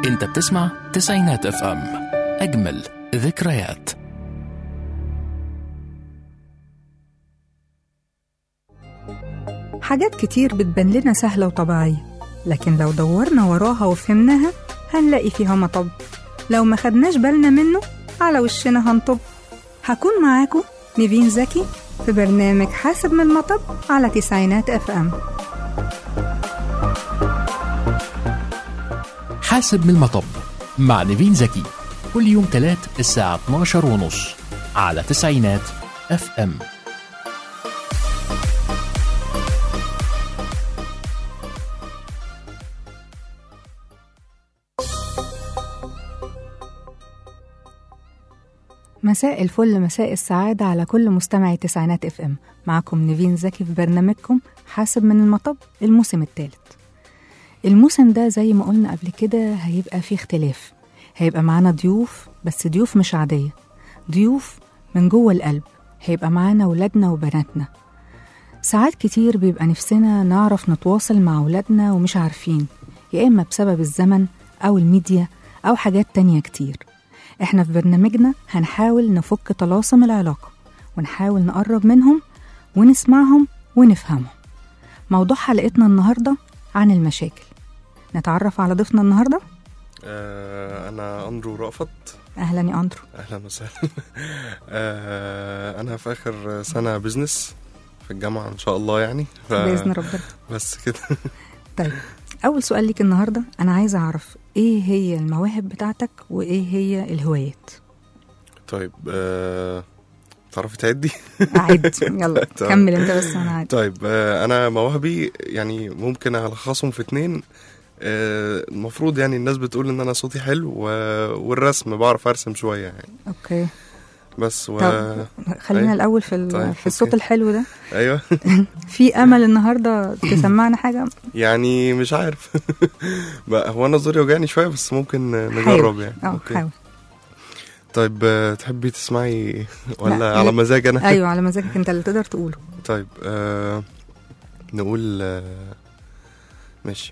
انت بتسمع تسعينات اف ام اجمل ذكريات حاجات كتير بتبان لنا سهلة وطبيعية لكن لو دورنا وراها وفهمناها هنلاقي فيها مطب لو ما خدناش بالنا منه على وشنا هنطب هكون معاكم نيفين زكي في برنامج حاسب من المطب على تسعينات اف ام حاسب من المطب مع نيفين زكي كل يوم تلات الساعة 12 ونص على تسعينات اف ام مساء الفل مساء السعادة على كل مستمعي تسعينات اف ام معكم نيفين زكي في برنامجكم حاسب من المطب الموسم الثالث الموسم ده زي ما قلنا قبل كده هيبقى فيه اختلاف هيبقى معانا ضيوف بس ضيوف مش عادية ضيوف من جوه القلب هيبقى معانا ولادنا وبناتنا ساعات كتير بيبقى نفسنا نعرف نتواصل مع ولادنا ومش عارفين يا إما بسبب الزمن أو الميديا أو حاجات تانية كتير احنا في برنامجنا هنحاول نفك طلاسم العلاقة ونحاول نقرب منهم ونسمعهم ونفهمهم موضوع حلقتنا النهاردة عن المشاكل نتعرف على ضيفنا النهاردة آه انا اندرو رأفت أهلا يا أندرو اهلا وسهلا آه انا في اخر سنه بزنس في الجامعه ان شاء الله يعني ف... بإذن ربنا بس كده طيب أول سؤال ليك النهاردة أنا عايزة أعرف إيه هي المواهب بتاعتك وإيه هي الهوايات طيب آه تعرفي تعدي عد يلا تمام. كمل أنت بس أنا عاد طيب آه انا مواهبي يعني ممكن الخصهم في اتنين آه المفروض يعني الناس بتقول ان انا صوتي حلو و... والرسم بعرف ارسم شويه يعني أوكي بس و... طب خلينا أيوة. الأول في, ال- طيب، في الصوت أوكي. الحلو ده ايوه في أمل النهاردة تسمعنا حاجة يعني مش عارف بقى هو انا زوري وجعني شويه بس ممكن نجرب حاول. يعني اه حاول طيب آه، تحبي تسمعي ولا لا، على مزاج انا ايوه على مزاجك انت اللي تقدر تقوله طيب آه نقول آه ماشي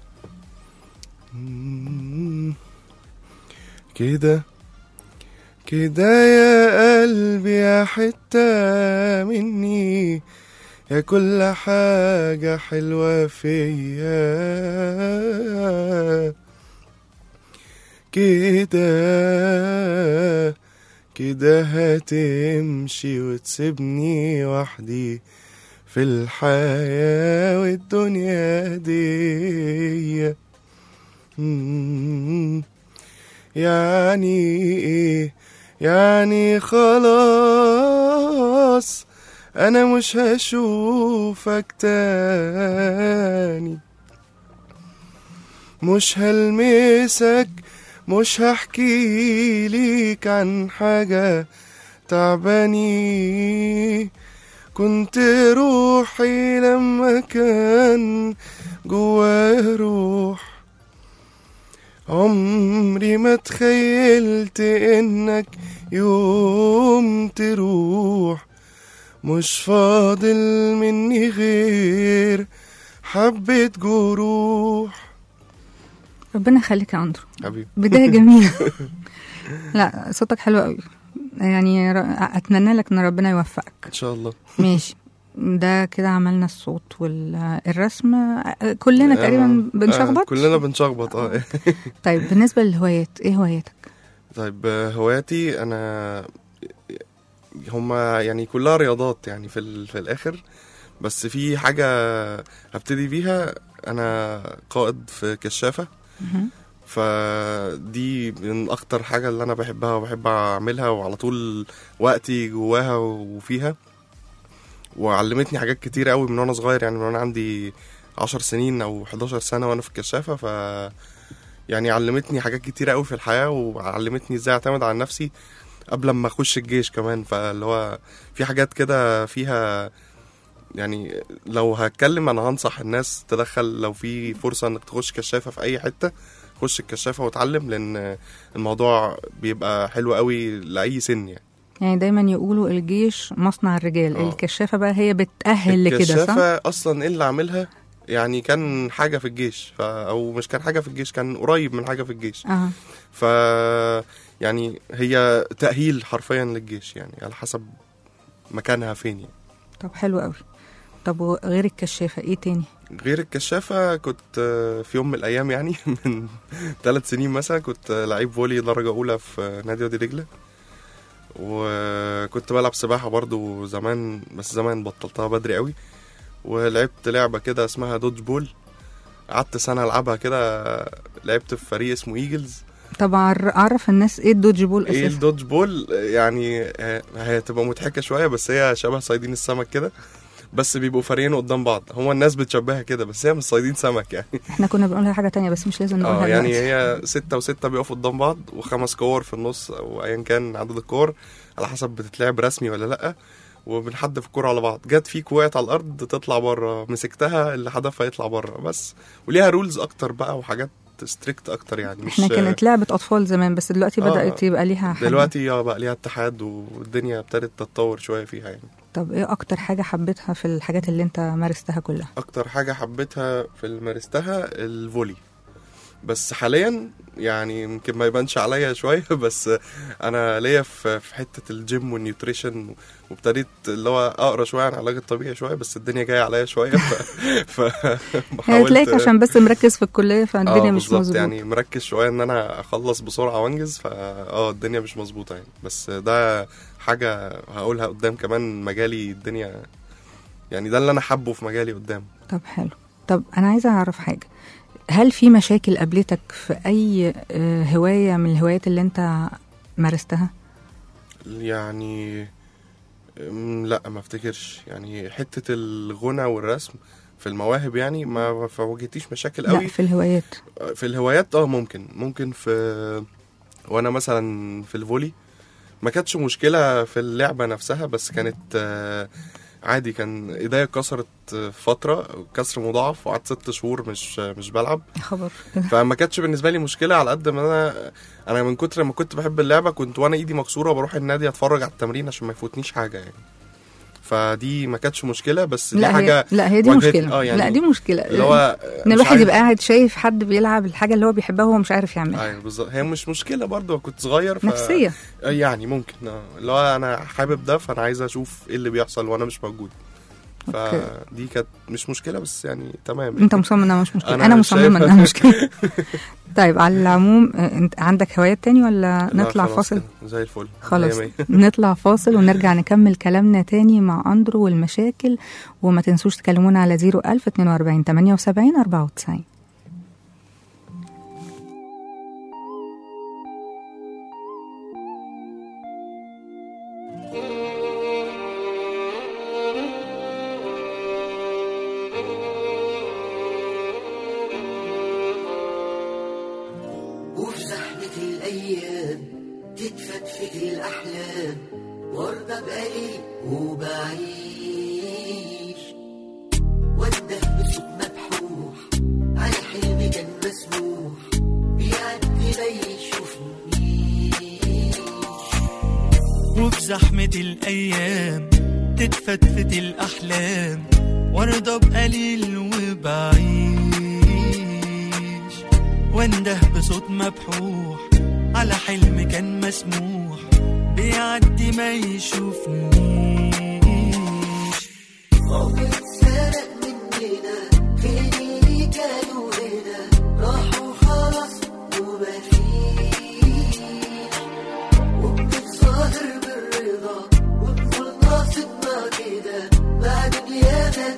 مم، كده كده يا قلبي يا حتة مني يا كل حاجة حلوة فيا كده كده هتمشي وتسيبني وحدي في الحياة والدنيا دي مم. يعني ايه يعني خلاص انا مش هشوفك تاني مش هلمسك مش هحكي ليك عن حاجة تعباني كنت روحي لما كان جواه روح عمري ما تخيلت انك يوم تروح مش فاضل مني غير حبة جروح ربنا يخليك يا اندرو حبيبي بدايه جميله لا صوتك حلو قوي يعني ر- اتمنى لك ان ربنا يوفقك ان شاء الله ماشي ده كده عملنا الصوت والرسم كلنا تقريبا آه، بنشخبط كلنا بنشخبط اه طيب بالنسبه للهوايات ايه هواياتك طيب آه، هواياتي انا هما يعني كلها رياضات يعني في ال... في الاخر بس في حاجة هبتدي بيها انا قائد في كشافة مهم. فدي من اكتر حاجة اللي انا بحبها وبحب اعملها وعلى طول وقتي جواها وفيها وعلمتني حاجات كتير قوي من وانا صغير يعني من وانا عندي عشر سنين او 11 سنة وانا في الكشافة ف يعني علمتني حاجات كتير قوي في الحياة وعلمتني ازاي اعتمد على نفسي قبل ما اخش الجيش كمان فاللي هو في حاجات كده فيها يعني لو هتكلم انا هنصح الناس تدخل لو في فرصة انك تخش كشافة في اي حتة خش الكشافة واتعلم لان الموضوع بيبقى حلو قوي لأي سن يعني يعني دايما يقولوا الجيش مصنع الرجال آه. الكشافه بقى هي بتاهل لكده صح الكشافة اصلا ايه اللي عاملها يعني كان حاجه في الجيش ف... او مش كان حاجه في الجيش كان قريب من حاجه في الجيش اه ف يعني هي تاهيل حرفيا للجيش يعني على حسب مكانها فين يعني. طب حلو قوي طب وغير الكشافة ايه تاني غير الكشافة كنت آه، في يوم من الأيام يعني من ثلاث سنين مثلا كنت آه، لعيب فولي درجة أولى في آه، نادي وادي دجلة وكنت بلعب سباحة برضو زمان بس زمان بطلتها بدري قوي ولعبت لعبة كده اسمها دوج بول قعدت سنة ألعبها كده لعبت في فريق اسمه ايجلز طبعا اعرف الناس ايه الدوج بول ايه اساسا الدوج بول يعني آه، هي هتبقى مضحكة شوية بس هي شبه صيادين السمك كده بس بيبقوا فريقين قدام بعض هو الناس بتشبهها كده بس هي مش صيادين سمك يعني احنا كنا بنقولها حاجة تانية بس مش لازم نقولها اه يعني دلوقتي. هي ستة وستة بيقفوا قدام بعض وخمس كور في النص او ايا كان عدد الكور على حسب بتتلعب رسمي ولا لا وبنحدف الكورة على بعض جت فيك وقعت على الارض تطلع بره مسكتها اللي حدفها يطلع بره بس وليها رولز اكتر بقى وحاجات ستريكت اكتر يعني مش احنا كانت لعبة اطفال زمان بس دلوقتي آه، بدأت يبقى ليها حاجة دلوقتي اه بقى ليها اتحاد والدنيا ابتدت تتطور شوية فيها يعني طب ايه اكتر حاجة حبيتها في الحاجات اللي انت مارستها كلها اكتر حاجه حبيتها في اللي مارستها الفولي بس حاليا يعني يمكن ما يبانش عليا شويه بس انا ليا في في حته الجيم والنيوتريشن وابتديت اللي هو اقرا شويه عن العلاج الطبيعي شويه بس الدنيا جايه عليا شويه ف, ف... يعني تلاقيك بحاولت- عشان بس مركز في الكلية اه فالدنيا مش بالظبط مظبوطة يعني مركز شويه ان انا اخلص بسرعه وانجز فا اه الدنيا مش مظبوطه يعني بس ده حاجه هقولها قدام كمان مجالي الدنيا يعني ده اللي انا حابه في مجالي قدام طب حلو طب انا عايزة اعرف حاجة هل في مشاكل قابلتك في اي آه، هواية من الهوايات اللي انت مارستها يعني أم، لا ما افتكرش يعني حتة الغنى والرسم في المواهب يعني ما ما واجهتيش مشاكل لا قوي في الهوايات في الهوايات اه ممكن ممكن في وانا مثلا في الفولي ما كانتش مشكلة في اللعبة نفسها بس كانت آه، عادي كان ايديا اتكسرت فترة كسر مضاعف وقعدت ست شهور مش مش بلعب يا خبر فما كانتش بالنسبه لي مشكله على قد ما انا انا من كتر ما كنت بحب اللعبه كنت وانا ايدي مكسوره بروح النادي اتفرج على التمرين عشان ما يفوتنيش حاجه يعني فدي ما كانتش مشكله بس دي لا حاجه هي لا هي دي واجهت- مشكلة اه يعني لا دي مشكلة اللي هو ان مش الواحد عارف- يبقى قاعد شايف حد بيلعب الحاجة اللي هو بيحبها وهو مش عارف يعملها ايوه بالظبط هي مش مشكله برضو كنت صغير ف... نفسية آه، يعني ممكن اه اللي هو انا حابب ده فانا عايز اشوف ايه اللي بيحصل وانا مش موجود أوكي. فدي كانت مش مشكله بس يعني تمام انت مصمم انها مش مشكلة أنا انا مش مصممة شايفها. انها مشكلة طيب على العموم آه، انت عندك هوايات تاني ولا لا، نطلع خلاص فاصل كده، زي الفل خلاص مية مية. نطلع فاصل ونرجع نكمل كلامنا تاني مع أندرو والمشاكل وما تنسوش تكلمونا على 01000 42 78 94 وفي زحمة الأيام تتفتفت الأحلام وارضى بقليل وبعيش وانده بصوت مبحوح على حلم كان مسموح بيعدي ما يشوفنيش وفي زحمة الأيام تتفتفت الأحلام وارضى بقليل وبعيش وانده بصوت مبحوح على حلم كان مسموح بيعدي ما يشوفنيش عمر اتسرق مننا فين اللي كانوا هنا راحوا خلاص ومفيش وبنتظاهر بالرضا ونقول ناصبنا كده بعد دنيانا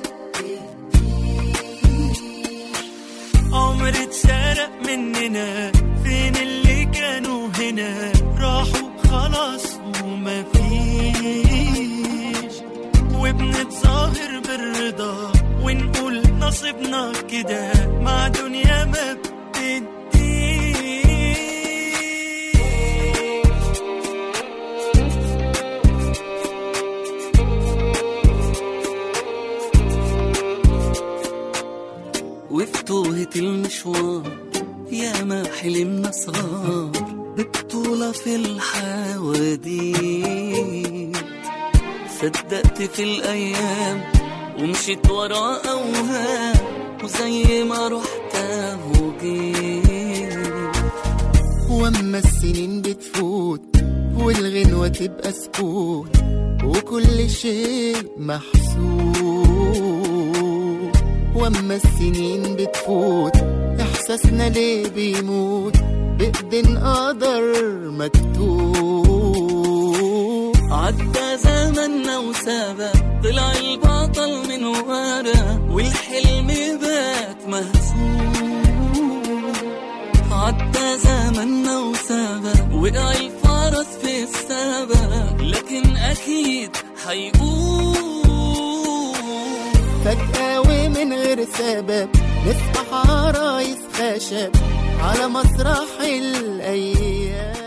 تديش عمر اتسرق مننا فين اللي كانوا هنا راحوا خلاص ومفيش وبنتظاهر بالرضا ونقول نصيبنا كده مع دنيا ما بتديش وفي توهة المشوار يا ما حلمنا صغار ببطولة في الحواديت صدقت في الأيام ومشيت ورا أوهام وزي ما رحت وجيت واما السنين بتفوت والغنوة تبقى سكوت وكل شيء محسوب واما السنين بتفوت احساسنا ليه بيموت بإيدين قدر مكتوب عدى زمننا وسابق طلع البطل من ورا والحلم بات مهزوم عدى زمننا وسابق وقع الفرس في السبق لكن اكيد هيقوم فجأة ومن غير سبب نصبح عرايس خشب على مسرح الأيام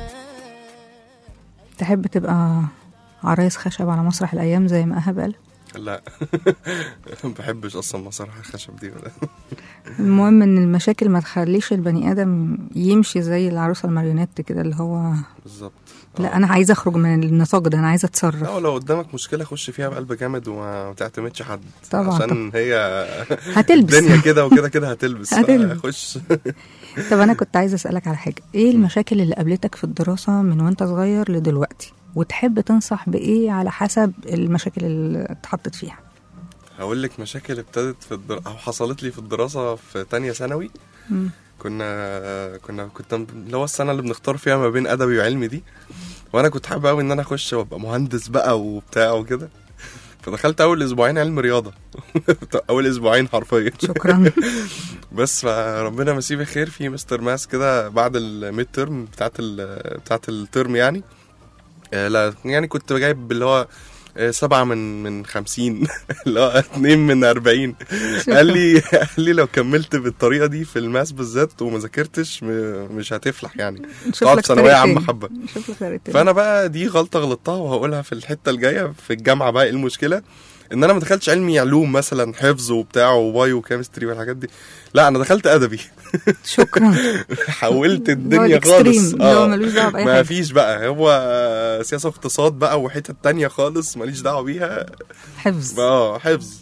تحب تبقى عرايس خشب على مسرح الأيام زي ما أهب قال لا ما بحبش اصلا مسرح الخشب دي المهم ان المشاكل ما تخليش البني ادم يمشي زي العروسه الماريونيت كده اللي هو بالظبط لا انا عايزه اخرج من النطاق ده انا عايزه اتصرف لا لو قدامك مشكله خش فيها بقلب جامد وما تعتمدش حد طبعا، عشان هي هتلبس الدنيا كده وكده كده هتلبس هتلبس. خش طب انا كنت عايزه اسالك على حاجه ايه المشاكل اللي قابلتك في الدراسه من وانت صغير لدلوقتي وتحب تنصح بايه على حسب المشاكل اللي اتحطت فيها هقول لك مشاكل ابتدت في الدر... او حصلت لي في الدراسه في تانية ثانوي مم. كنا كنا كنت اللي هو السنه اللي بنختار فيها ما بين ادبي وعلمي دي وانا كنت حابب قوي ان انا اخش وابقى مهندس بقى وبتاع وكده فدخلت اول اسبوعين علم رياضه اول اسبوعين حرفيا شكرا بس فربنا يمسيه بخير في مستر ماس كده بعد الميد ترم بتاعت ال بتاعت الترم يعني آه، لا يعني كنت جايب اللي هو آه، سبعة من من خمسين اللي هو اتنين من أربعين قال لي قال لي لو كملت بالطريقة دي في الماس بالذات وما ذاكرتش م- مش هتفلح يعني نشوف تقعد لك ثانوية طريق عامة تاني. حبة نشوف لك طريق تاني. فانا بقى دي غلطه غلطتها وهقولها في الحته الجايه في الجامعه بقى ايه المشكله ان انا ما دخلتش علمي علوم مثلا حفظ وبتاع وبايو وكيمستري والحاجات دي لا انا دخلت ادبي شكرا حولت اللي هو الدنيا الإكستريم، خالص اللي هو ملوش دعوة بأي ما حاجة. فيش بقى هو سياسه واقتصاد بقى وحتت تانية خالص ماليش دعوه بيها حفظ اه حفظ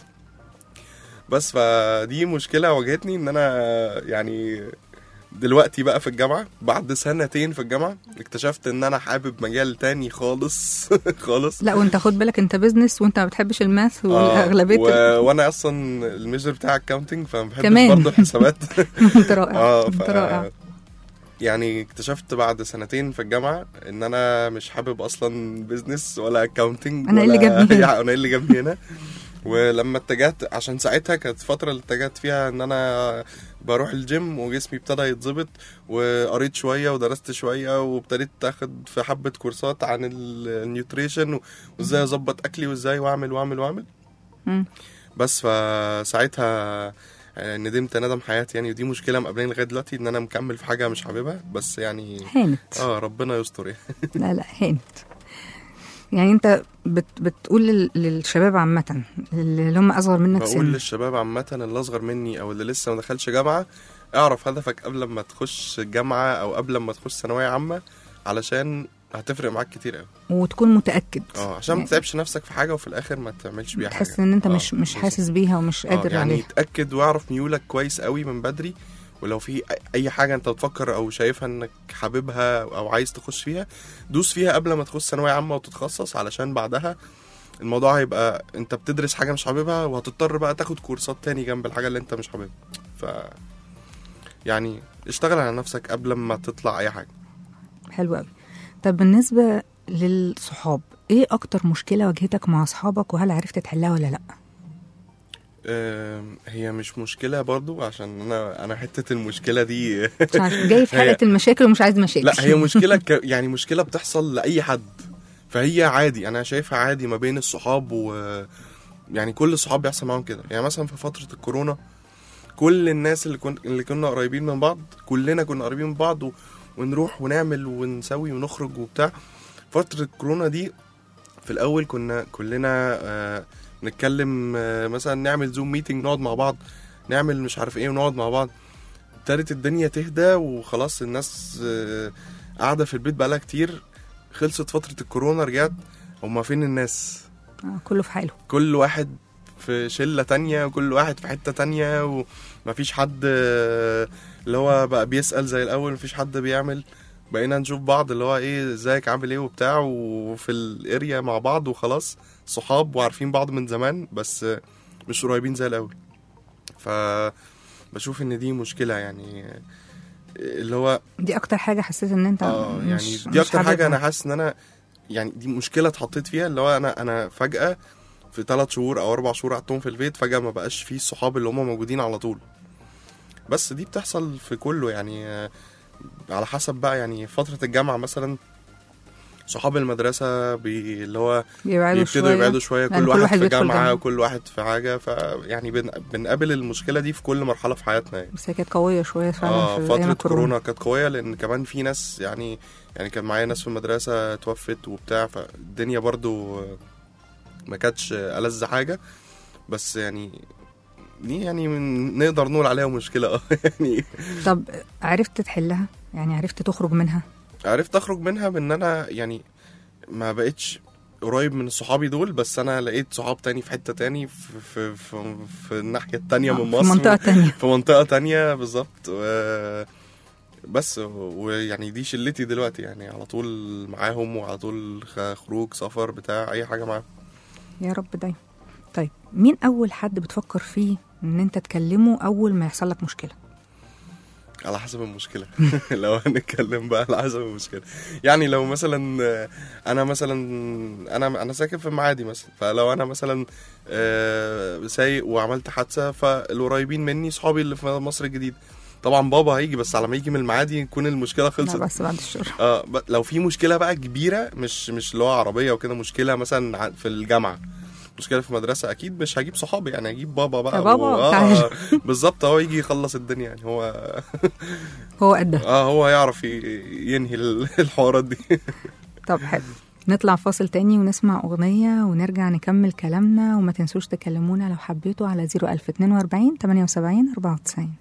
بس فدي مشكله واجهتني ان انا يعني دلوقتي بقى في الجامعه بعد سنتين في الجامعه اكتشفت ان انا حابب مجال تاني خالص خالص لا وانت خد بالك انت بزنس وانت ما بتحبش الماث والاغلبيه و... وانا اصلا الميجر بتاع اكاونتنج فما بحبش كمان. برضه الحسابات انت رائع اه انت ف... رائع يعني اكتشفت بعد سنتين في الجامعه ان انا مش حابب اصلا بزنس ولا اكاونتنج أنا إيه اللي جابني هنا؟ انا ايه اللي جابني هنا ولما اتجهت عشان ساعتها كانت الفترة اللي اتجهت فيها ان انا بروح الجيم وجسمي ابتدى يتظبط وقريت شوية ودرست شوية وابتديت اخد في حبة كورسات عن ال- النيوتريشن وازاي اظبط اكلي وازاي واعمل واعمل واعمل مم. بس فساعتها آه، ندمت ندم حياتي يعني ودي مشكلة مقابلاني لغاية دلوقتي ان انا مكمل في حاجة مش حاببها بس يعني هانت اه ربنا يستر يعني لا لا هانت يعني انت بت بتقول لل- للشباب عامة اللي هم اصغر منك بقول سن للشباب عامة اللي أصغر مني أو اللي لسه ما دخلش جامعة اعرف هدفك قبل ما تخش جامعة أو قبل ما تخش ثانوية عامة علشان هتفرق معاك كتير قوي وتكون متأكد اه عشان ما يعني تتعبش نفسك في حاجة وفي الآخر ما تعملش بيها حاجة تحس ان انت آه، مش مش بالظبط. حاسس بيها ومش آه، قادر يعني عليها يتأكد واعرف ميولك كويس قوي من بدري ولو في أي- اي حاجه انت بتفكر او شايفها انك حاببها او عايز تخش فيها دوس فيها قبل ما تخش ثانويه عامه وتتخصص علشان بعدها الموضوع هيبقى انت بتدرس حاجه مش حاببها وهتضطر بقى تاخد كورسات تاني جنب الحاجه اللي انت مش حاببها ف يعني اشتغل على نفسك قبل ما تطلع اي حاجه حلو قوي طب بالنسبة للصحاب ايه اكتر مشكلة واجهتك مع اصحابك وهل عرفت تحلها ولا لا آم، هي مش مشكله برضو عشان انا انا حته المشكله دي مش عارف جاي في هي- حلقة المشاكل ومش عايز مشاكل لا هي مشكله ك... يعني مشكله بتحصل لاي حد فهي عادي انا شايفها عادي ما بين الصحاب و يعني كل الصحاب بيحصل معاهم كده يعني مثلا في فتره الكورونا كل الناس اللي كن... اللي كنا قريبين من بعض كلنا كنا قريبين من بعض و... ونروح ونعمل ونسوي ونخرج وبتاع فتره الكورونا دي في الاول كنا كلنا آه نتكلم آه مثلا نعمل زوم ميتنج نقعد مع بعض نعمل مش عارف ايه ونقعد مع بعض ابتدت الدنيا تهدى وخلاص الناس آه، قاعده في البيت بقالها كتير خلصت فتره الكورونا رجعت هما فين الناس آه، كله في حاله كل واحد في شله تانية وكل واحد في حته تانية ومفيش حد آه، اللي هو بقى بيسال زي الاول مفيش حد بيعمل بقينا نشوف بعض اللي هو ايه ازيك عامل ايه وبتاع وفي الاريا مع بعض وخلاص صحاب وعارفين بعض من زمان بس آه، مش قريبين زي الاول ف بشوف ان دي مشكله يعني آه، اللي هو دي اكتر حاجه حسيت ان انت اه يعني مش دي مش اكتر حاجه حاببها. انا حاسس ان انا يعني دي مشكله اتحطيت فيها اللي هو انا انا فجاه في ثلاث شهور او اربع شهور قعدتهم في البيت فجاه ما بقاش في الصحاب اللي هم موجودين على طول بس دي بتحصل في كله يعني آه، على حسب بقى يعني فتره الجامعه مثلا صحاب المدرسه بي اللي هو بيبعدوا بيبتدوا شويه يبعدوا شويه لأن كل كل واحد, واحد في بيدخل جامعه جامعة. وكل واحد في حاجه ف يعني بن... بنقابل المشكله دي في كل مرحله في حياتنا يعني بس هي كانت قويه شويه فعلا اه في فترة أيام كورونا كانت قوية لأن كمان في ناس يعني يعني كان معايا ناس في المدرسة توفت وبتاع فالدنيا برضو آه، ما كانتش ألذ حاجة بس يعني دي يعني من نقدر نقول عليها مشكلة اه يعني طب عرفت تحلها يعني عرفت تخرج منها عرفت أخرج منها بإن أنا يعني ما بقتش قريب من صحابي دول بس أنا لقيت صحاب تاني في حتة تاني في في في, في الناحية التانية من في مصر منطقه تانية في منطقة تانية بالظبط و... بس ويعني دي شلتي دلوقتي يعني على طول معاهم وعلى طول خ- خروج سفر بتاع أي حاجة معاهم يا رب دايما طيب مين اول حد بتفكر فيه ان انت تكلمه اول ما يحصل لك مشكله على حسب المشكلة لو هنتكلم بقى على حسب المشكلة يعني لو مثلا آه، أنا مثلا أنا أنا ساكن في المعادي مثلا فلو أنا مثلا آه، سايق وعملت حادثة فالقريبين مني صحابي اللي في مصر الجديدة طبعا بابا هيجي بس على ما يجي من المعادي يكون المشكلة خلصت لا بس بعد الشر اه ب- لو في مشكله بقى كبيره مش مش اللي هو عربيه وكده مشكله مثلا ع- في الجامعه مشكله في مدرسه اكيد مش هجيب صحابي يعني هجيب بابا بقى يا بابا، و- تعال. اه بالظبط هو يجي يخلص الدنيا يعني هو هو قدها اه هو يعرف ي- ينهي ال- الحوارات دي طب حلو نطلع فاصل تاني ونسمع أغنية ونرجع نكمل كلامنا وما تنسوش تكلمونا لو حبيتوا على 01042 78 94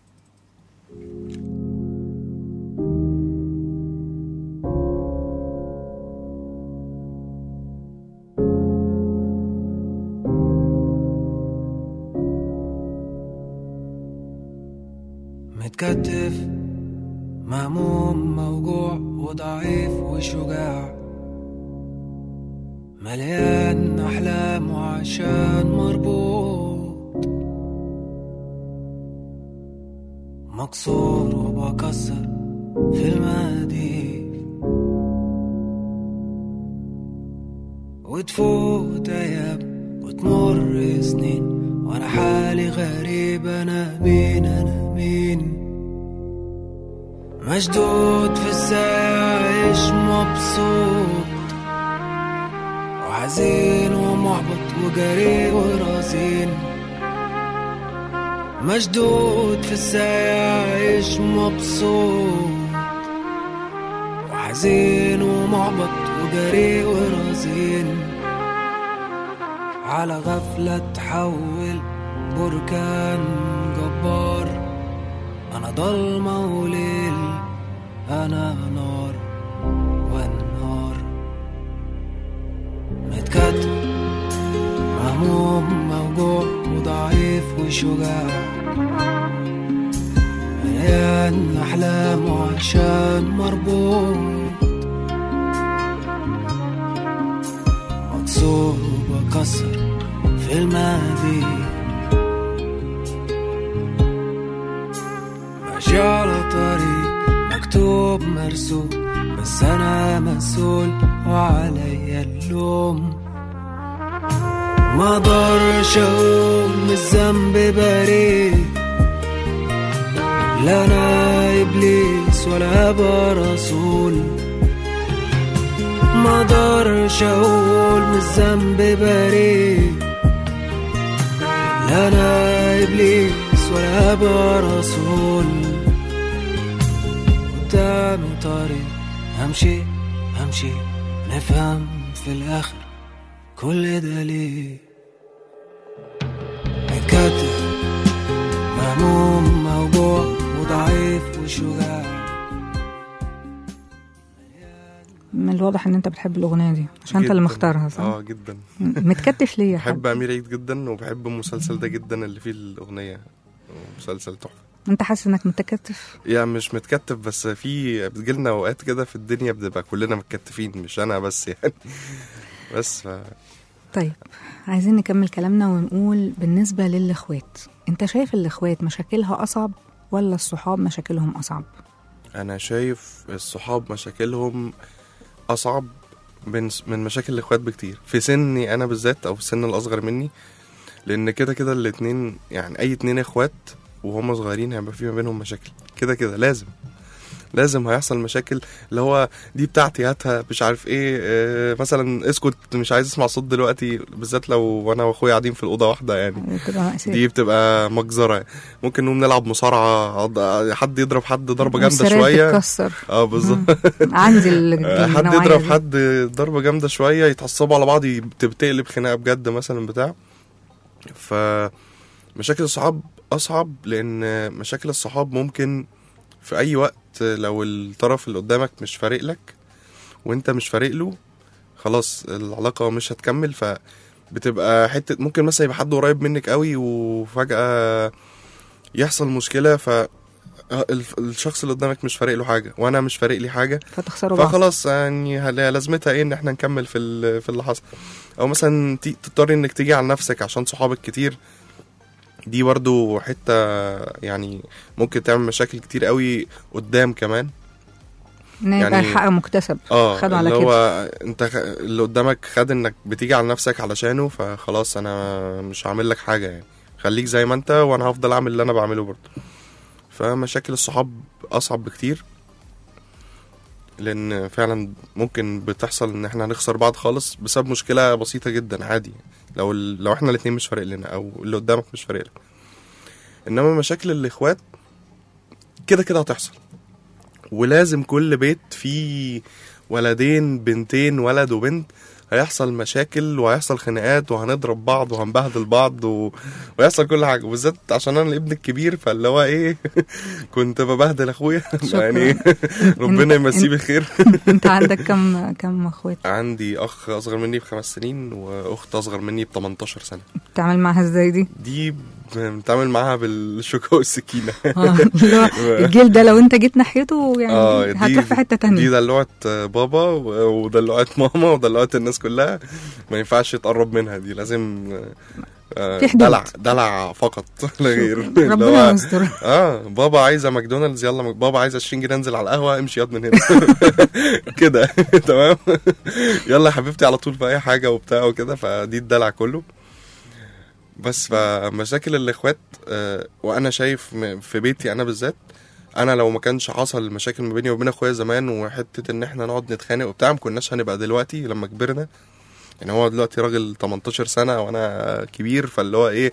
متكتف مهموم موجوع وضعيف وشجاع مليان أحلام وعشان مربوط مكسور وبكسر في المقاديف وتفوت أيام وتمر سنين وأنا حالي غريب أنا مين أنا مين مشدود في الساعة عايش مبسوط وحزين ومحبط وجري ورزين مشدود في الساعة عايش مبسوط وحزين ومحبط وجري ورزين على غفلة تحول بركان جبار أنا ضلمة وليل أنا نار والنار متكتب مهموم موجوع وضعيف وشجاع مليان أحلام وعشان مربوط مكسور وبكسر في الماضي ماشي على طريق مكتوب مرسوم بس أنا مسؤول وعليا اللوم ما اقدرش اقول من الذنب بريء لا انا ابليس ولا ابقى رسول ما اقدرش اقول من الذنب بريء لا انا ابليس ولا ابقى رسول قدامي طريق همشي همشي نفهم في الاخر كل ده ليه متكتف مهموم موجوع وضعيف وشجاع من الواضح ان انت بتحب الاغنيه دي عشان انت اللي جداً. مختارها صح اه جدا متكتف ليه يا بحب حبيبي امير عيد جدا وبحب المسلسل ده جدا اللي فيه الاغنيه مسلسل تحفه انت حاسس انك متكتف يعني مش متكتف بس في بتجيلنا اوقات كده في الدنيا بنبقى كلنا متكتفين مش انا بس يعني بس ف... طيب عايزين نكمل كلامنا ونقول بالنسبه للاخوات انت شايف الاخوات مشاكلها اصعب ولا الصحاب مشاكلهم اصعب انا شايف الصحاب مشاكلهم اصعب من من مشاكل الاخوات بكتير في سني انا بالذات او في السن الاصغر مني لان كده كده الاتنين يعني اي اتنين اخوات وهم صغيرين هيبقى في ما بينهم مشاكل كده كده لازم لازم هيحصل مشاكل اللي هو دي بتاعتي هاتها مش عارف ايه آه، مثلا اسكت مش عايز اسمع صوت دلوقتي بالذات لو انا واخويا قاعدين في الاوضه واحده يعني بتبقى مأساة دي بتبقى مجزره ممكن نقوم نلعب مصارعه عض- حد يضرب حد ضربه جامده والسراير شويه تتكسر اه بالظبط عندي ال- حد النوعية يضرب دي. حد ضربه جامده شويه يتعصبوا على بعض يب- بتقلب خناقه بجد مثلا بتاع ف مشاكل الصحاب اصعب لان مشاكل الصحاب ممكن في اي وقت لو الطرف اللي قدامك مش فارق لك وانت مش فارق له خلاص العلاقه مش هتكمل ف بتبقى حته ممكن مثلا يبقى حد قريب منك قوي وفجاه يحصل مشكله ف الف- الشخص اللي قدامك مش فارق له حاجه وانا مش فارق لي حاجه فتخسروا بعض فخلاص يعني هل- لازمتها ايه ان احنا نكمل في ال- في اللي حصل او مثلا تي- تضطري انك تيجي على نفسك عشان صحابك كتير دي برضو حتة يعني ممكن تعمل مشاكل كتير قوي قدام كمان ان يبقى يعني- الحق مكتسب اه خدوا على اللي كده هو انت خ... اللي قدامك خد انك بتيجي على نفسك علشانه فخلاص انا مش هعمل لك حاجة يعني خليك زي ما انت وانا هفضل اعمل اللي انا بعمله برضه فمشاكل الصحاب اصعب بكتير لان فعلا ممكن بتحصل ان احنا هنخسر بعض خالص بسبب مشكلة بسيطة جدا عادي لو ال... لو احنا الاتنين مش فارق لنا او اللي قدامك مش فارق لك انما مشاكل الاخوات كده كده هتحصل ولازم كل بيت فيه ولدين بنتين ولد وبنت هيحصل مشاكل وهيحصل خناقات وهنضرب بعض وهنبهدل بعض و... ويحصل كل حاجه وبالذات عشان انا الابن الكبير فاللي هو ايه كنت ببهدل اخويا شكراً. يعني ربنا يمسيه بخير انت عندك كم كم اخوات عندي اخ اصغر مني بخمس سنين واخت اصغر مني ب 18 سنه بتتعامل معاها ازاي دي دي بنتعامل معاها بالشوكه والسكينه اه اللي هو الجيل ده لو انت جيت ناحيته يعني اه هتروح في حته دي تانية دلوعة بابا و- ودلوعة ماما ودلوعة الناس كلها ما ينفعش تقرب منها دي لازم آه، في حدود. دلع دلع فقط لا غير اللي ربنا هو يستر اه بابا عايزه ماكدونالدز يلا مك- بابا عايز 20 جنيه انزل على القهوه امشي ياض من هنا كده تمام يلا يا حبيبتي على طول في اي حاجه وبتاع وكده فدي الدلع كله بس فمشاكل الاخوات آه، وانا شايف م- في بيتي انا بالذات انا لو ما كانش حصل مشاكل ما بيني وبين اخويا زمان وحته ان احنا نقعد نتخانق وبتاع ما كناش هنبقى دلوقتي لما كبرنا يعني هو دلوقتي راجل 18 سنه وانا كبير فاللي هو ايه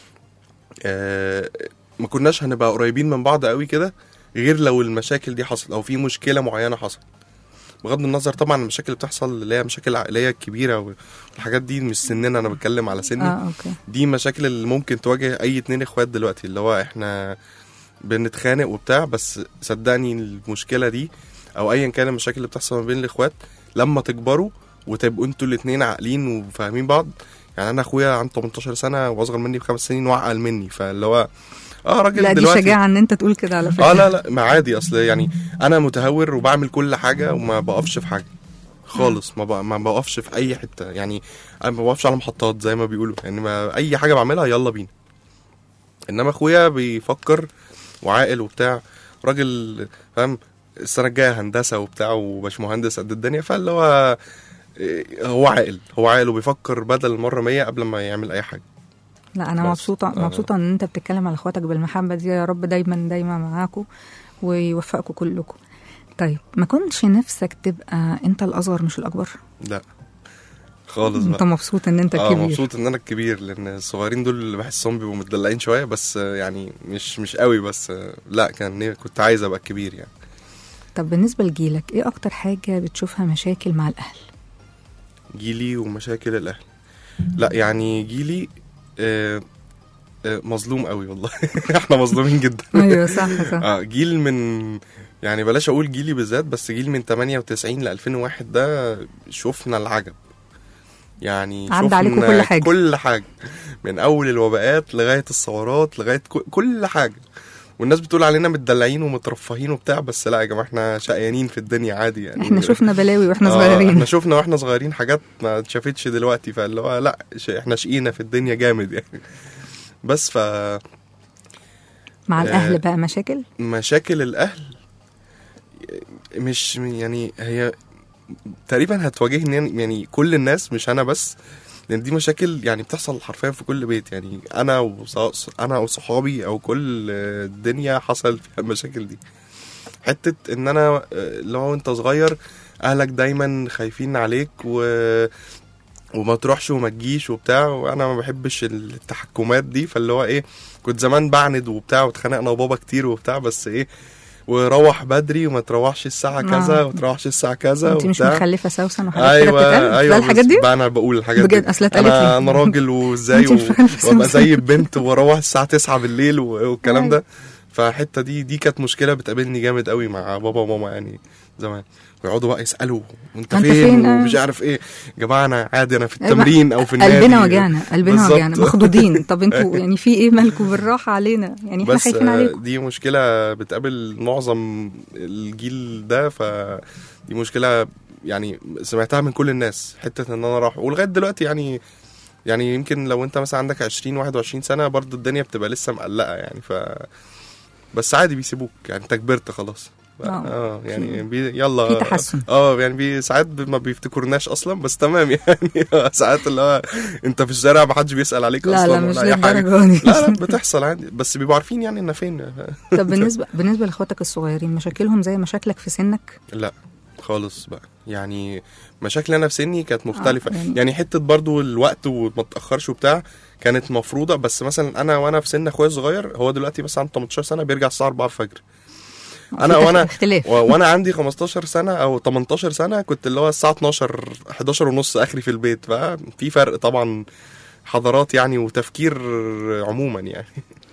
آه ما كناش هنبقى قريبين من بعض قوي كده غير لو المشاكل دي حصلت او في مشكله معينه حصلت بغض النظر طبعا المشاكل اللي بتحصل اللي هي مشاكل عائليه كبيره والحاجات دي مش سننا انا بتكلم على سني اه اوكي دي مشاكل اللي ممكن تواجه اي اتنين اخوات دلوقتي اللي هو احنا بنتخانق وبتاع بس صدقني المشكله دي او ايا كان المشاكل اللي بتحصل ما بين الاخوات لما تكبروا وتبقوا انتوا الاتنين عاقلين وفاهمين بعض يعني انا اخويا عنده 18 سنه واصغر مني بخمس سنين واعقل مني فاللي هو اه راجل لا دي دلوقتي شجاعه ان انت تقول كده على فكره اه لا لا ما عادي اصل يعني انا متهور وبعمل كل حاجه وما بقفش في حاجه خالص ما بق- ما بقفش في اي حته يعني انا ما بقفش على محطات زي ما بيقولوا يعني ما اي حاجه بعملها يلا بينا انما اخويا بيفكر وعاقل وبتاع راجل فاهم السنه الجايه هندسه وبتاع وباشمهندس قد الدنيا فاللي هو إيه، هو عاقل هو عاقل وبيفكر بدل المره 100 قبل ما يعمل اي حاجه لا انا بس. مبسوطه آه. مبسوطه ان انت بتتكلم على اخواتك بالمحبه دي يا رب دايما دايما معاكم ويوفقكم كلكم طيب ما كنتش نفسك تبقى انت الاصغر مش الاكبر لا خالص انت بقى مبسوط ان انت اه كبير مبسوط ان انا الكبير لان الصغيرين دول اللي بحسهم بيبقوا متدلعين شويه بس آه، يعني مش مش قوي بس آه، لا كان كنت عايز ابقى الكبير يعني طب بالنسبه لجيلك ايه اكتر حاجه بتشوفها مشاكل مع الاهل جيلي ومشاكل الاهل لا يعني جيلي آه، آه، مظلوم قوي والله احنا مظلومين جدا ايوه صح صح اه جيل من يعني بلاش اقول جيلي بالذات بس جيل من 98 ل 2001 ده شفنا العجب يعني عدى شفنا عليكم كل حاجة. كل حاجه من اول الوباءات لغايه الثورات لغايه ك- كل حاجه والناس بتقول علينا متدلعين ومترفهين وبتاع بس لا يا جماعه احنا شقيانين في الدنيا عادي يعني احنا شفنا بلاوي واحنا آه، صغيرين احنا شفنا واحنا صغيرين حاجات ما اتشافتش دلوقتي فاللي هو لا ش- احنا شقينا في الدنيا جامد يعني بس ف مع آه. الاهل بقى مشاكل مشاكل الاهل مش يعني هي تقريبا هتواجهني يعني- يعني كل الناس مش انا بس لان دي مشاكل يعني بتحصل حرفيا في كل بيت يعني انا وص... انا وصحابي او كل الدنيا حصل فيها المشاكل دي حته ان انا اللي هو انت صغير اهلك دايما خايفين عليك و وما تروحش وما تجيش وبتاع وانا ما بحبش التحكمات دي فاللي هو ايه كنت زمان بعند وبتاع واتخانقنا وبابا كتير وبتاع بس ايه وروح بدري وما تروحش الساعه كذا آه. وما تروحش الساعه كذا انت مش وبتاع مخلفه سوسن وحاجات كده ايوه بتتقال ايوه لا الحاجات بس دي بقى انا بقول الحاجات بجد، دي أصل اتقالت انا لي. انا راجل وازاي انت مش و- مخلفة وابقى سوسن. زي البنت واروح الساعه 9 بالليل و- والكلام ده فالحته دي دي كانت مشكله بتقابلني جامد قوي مع بابا وماما يعني زمان ويقعدوا بقى يسالوا وانت أنت فين, فين؟ آه. ومش عارف ايه يا جماعه انا عادي انا في أيوة. التمرين او في النادي قلبنا وجعنا قلبنا بالظبط. وجعنا مخضوضين طب انتوا يعني في ايه مالكم بالراحه علينا يعني احنا بس خايفين آه، عليكم دي مشكلة بتقابل معظم الجيل ده ف دي مشكلة يعني سمعتها من كل الناس حتة ان انا راح ولغاية دلوقتي يعني يعني يمكن لو انت مثلا عندك 20 21 سنة برضو الدنيا بتبقى لسه مقلقة يعني ف بس عادي بيسيبوك يعني انت كبرت خلاص ف- آه. اه يعني بي يلا في تحسن. اه يعني بي ساعات ما بيفتكرناش اصلا بس تمام يعني ساعات اللي هو انت في الشارع ما حدش بيسأل عليك لا اصلا لا مش ولا اي حاجة للدرجه دي لا لا بتحصل عادي بس بيبقوا عارفين يعني ان فين طب بالنسبه بالنسبه لاخواتك الصغيرين مشاكلهم زي مشاكلك في سنك لا خالص بقى يعني مشاكل انا في سني كانت مختلفه آه، آه يعني- يعني, يعني حته برضو الوقت وما تاخرش وبتاع كانت مفروضه بس مثلا انا وانا في سن اخويا الصغير هو دلوقتي مثلا عنده 18 سنه بيرجع الساعه 4 الفجر انا في وانا اختلاف و- وانا عندي 15 سنه او 18 سنه كنت اللي هو الساعه 12 11 ونص اخري في البيت ففي فرق طبعا حضارات يعني وتفكير عموما يعني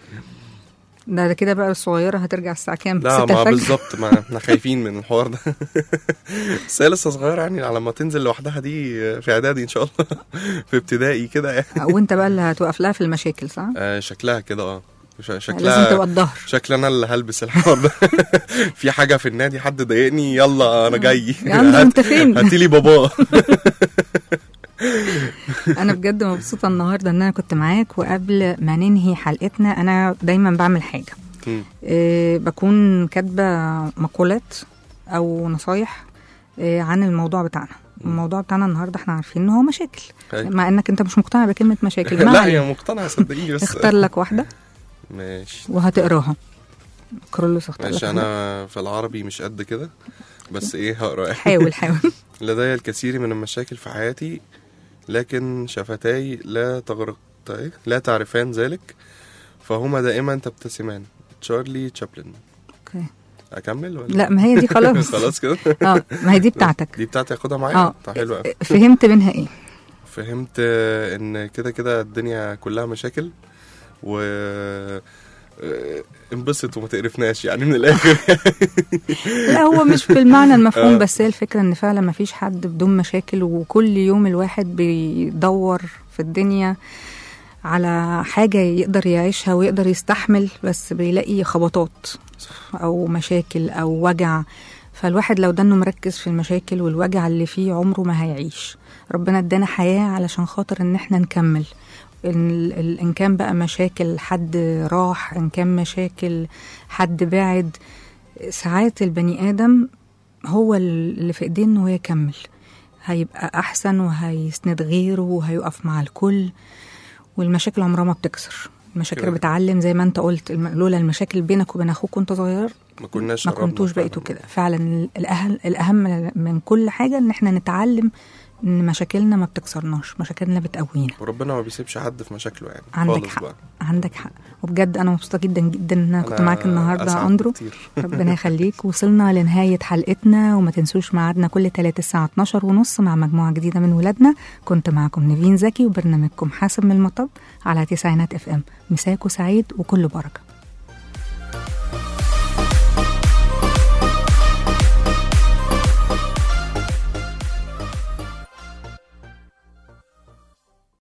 ده ده كده بقى الصغيره هترجع الساعه كام لا 6 ما الفجر بالظبط ما احنا خايفين من الحوار ده بس هي لسه صغيره يعني على ما تنزل لوحدها دي في اعدادي ان شاء الله في ابتدائي كده يعني وانت بقى اللي هتوقف لها في المشاكل صح آه شكلها كده اه ش- لازم شكلها تبقى الظهر شكل انا اللي هلبس الحوار ده في حاجه في النادي حد ضايقني يلا انا جاي يا عم انت فين هاتي لي باباه انا بجد مبسوطه النهارده ان انا كنت معاك وقبل ما ننهي حلقتنا انا دايما بعمل حاجه مم. إيه بكون كاتبه مقولات او نصايح إيه عن الموضوع بتاعنا الموضوع بتاعنا النهارده احنا عارفين ان هو مشاكل أيوة. مع انك انت مش مقتنع بكلمه مشاكل ما لا علينا. هي مقتنعه صدقيني بس اختار لك واحده ماشي وهتقراها كرولوس اختار لك ماشي واحدة. انا في العربي مش قد كده بس ايه هقرا حاول حاول لدي الكثير من المشاكل في حياتي لكن شفتاي لا تغرق إيه؟ لا تعرفان ذلك فهما دائما تبتسمان تشارلي تشابلن اوكي اكمل ولا لا ما هي دي خلاص خلاص كده اه ما هي دي بتاعتك دي بتاعتي اخدها معايا اه طب حلو قوي فهمت منها ايه فهمت آه، ان كده كده الدنيا كلها مشاكل و آه، انبسط وما تقرفناش يعني من الاخر لا هو مش بالمعنى المفهوم آه. بس هي الفكرة ان فعلا ما فيش حد بدون مشاكل وكل يوم الواحد بيدور في الدنيا على حاجة يقدر يعيشها ويقدر يستحمل بس بيلاقي خبطات أو مشاكل أو وجع فالواحد لو ده انه مركز في المشاكل والوجع اللي فيه عمره ما هيعيش ربنا ادانا حياة علشان خاطر ان احنا نكمل ان, ال- إن كان بقى مشاكل حد راح ان كان مشاكل حد بعد ساعات البني ادم هو اللي في ايديه انه يكمل هيبقى احسن وهيسند غيره وهيقف مع الكل والمشاكل عمرها ما بتكسر المشاكل كده. بتعلم زي ما انت قلت الم- لولا المشاكل بينك وبين اخوك وانت صغير ما كناش ما قربنا كنتوش فعلاً. بقيتوا كده فعلا الأهم, الاهم من كل حاجه ان احنا نتعلم ان مشاكلنا ما بتكسرناش مشاكلنا بتقوينا وربنا ما بيسيبش حد في مشاكله يعني عندك خالص حق بقى عندك حق وبجد انا مبسوطه جدا جدا ان انا كنت أنا معاك النهارده أسعد يا اندرو كتير. ربنا يخليك وصلنا لنهايه حلقتنا وما تنسوش ميعادنا كل تلات الساعه 12 ونص مع مجموعه جديده من ولادنا كنت معكم نيفين زكي وبرنامجكم حاسب من المطب على تسعينات اف ام مساكو سعيد وكل بركه